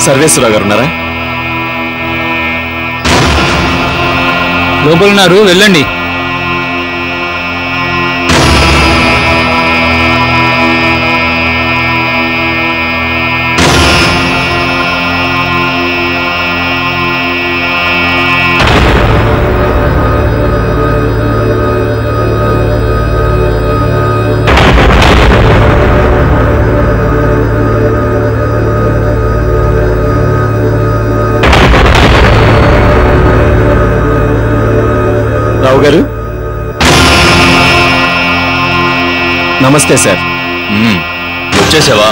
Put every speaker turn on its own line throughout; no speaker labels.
సర్వేశ్వరరావు గారు ఉన్నారా
లోపలున్నారు వెళ్ళండి
రావు గారు నమస్తే సార్
మ్మ్. వచ్చేసావా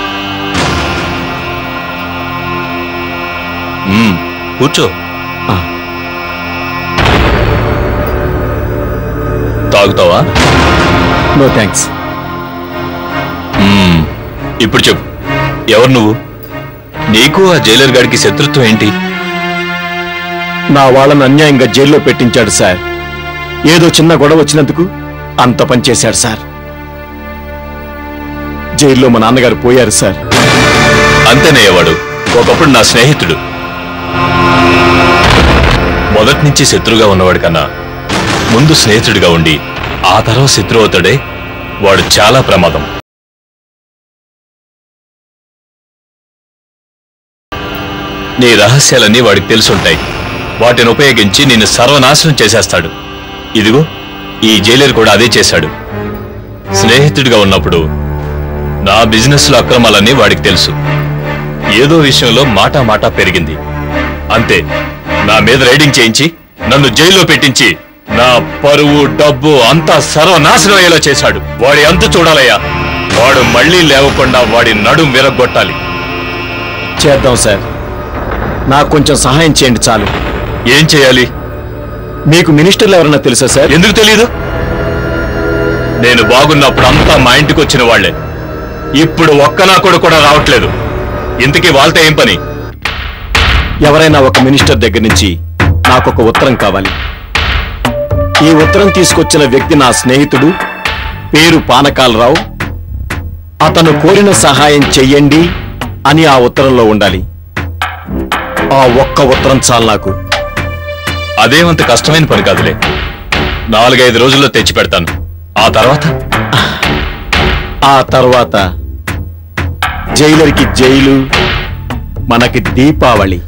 మ్మ్. కూర్చో
ఆ.
తాగుతావా
నో థ్యాంక్స్
మ్మ్. ఇప్పుడు చెప్పు ఎవరు నువ్వు నీకు ఆ జైలర్ గాడికి శత్రుత్వం ఏంటి
నా వాళ్ళని అన్యాయంగా జైల్లో పెట్టించాడు సార్ ఏదో చిన్న గొడవ వచ్చినందుకు అంత పని చేశాడు సార్ జైల్లో మా నాన్నగారు పోయారు సార్
అంతేనయ్యవాడు ఒకప్పుడు నా స్నేహితుడు మొదటి నుంచి శత్రుగా ఉన్నవాడి కన్నా ముందు స్నేహితుడిగా ఉండి ఆ తర్వాత శత్రువు అవుతాడే వాడు చాలా ప్రమాదం నీ రహస్యాలన్నీ వాడికి తెలుసుంటాయి వాటిని ఉపయోగించి నిన్ను సర్వనాశనం చేసేస్తాడు ఇదిగో ఈ జైలర్ కూడా అదే చేశాడు స్నేహితుడిగా ఉన్నప్పుడు నా బిజినెస్ లో అక్రమాలన్నీ వాడికి తెలుసు ఏదో విషయంలో మాటా మాటా పెరిగింది అంతే నా మీద రైడింగ్ చేయించి నన్ను జైల్లో పెట్టించి నా పరువు డబ్బు అంతా సర్వనాశనం అయ్యేలా చేశాడు వాడి అంతు చూడాలయ్యా వాడు మళ్ళీ లేవకుండా వాడి నడుం విరగొట్టాలి
చేద్దాం సార్ నాకు కొంచెం సహాయం చేయండి చాలు
ఏం చేయాలి
మీకు మినిస్టర్లు ఎవరన్నా తెలుసా సార్
ఎందుకు తెలియదు నేను బాగున్నప్పుడు అంతా మా ఇంటికి వచ్చిన వాళ్లే ఇప్పుడు ఒక్క నా కొడుకు కూడా రావట్లేదు ఇంతకీ వాళ్ళతో ఏం పని
ఎవరైనా ఒక మినిస్టర్ దగ్గర నుంచి నాకు ఒక ఉత్తరం కావాలి ఈ ఉత్తరం తీసుకొచ్చిన వ్యక్తి నా స్నేహితుడు పేరు పానకాలరావు అతను కోరిన సహాయం చెయ్యండి అని ఆ ఉత్తరంలో ఉండాలి ఆ ఒక్క ఉత్తరం చాలు నాకు
అదేమంత కష్టమైన పని కాదులే నాలుగైదు రోజుల్లో తెచ్చి పెడతాను ఆ తర్వాత
ఆ తర్వాత జైలర్కి జైలు మనకి దీపావళి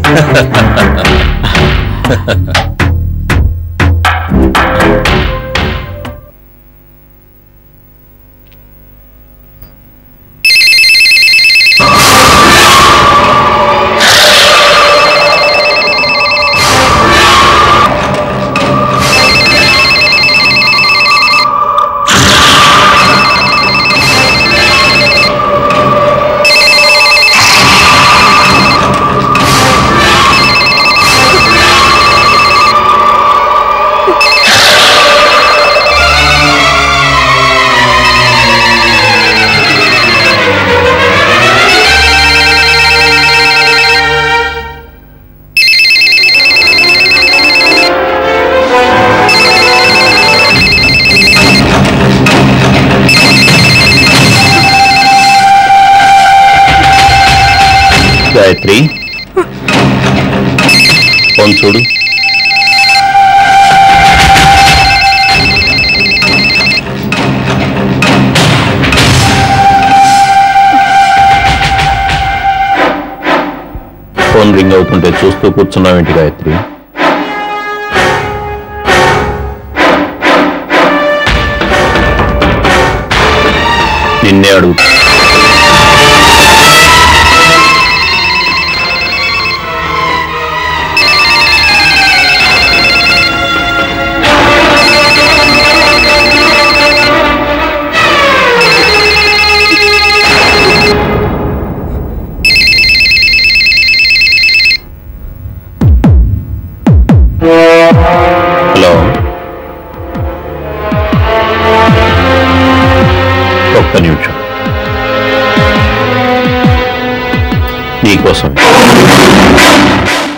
గాయత్రి ఫోన్ చూడు ఫోన్ రింగ్ అవుతుంటే చూస్తూ కూర్చున్నావేంటి గాయత్రి నిన్నే అడుగు హలో ఒక్క నిమిషం నీకోసం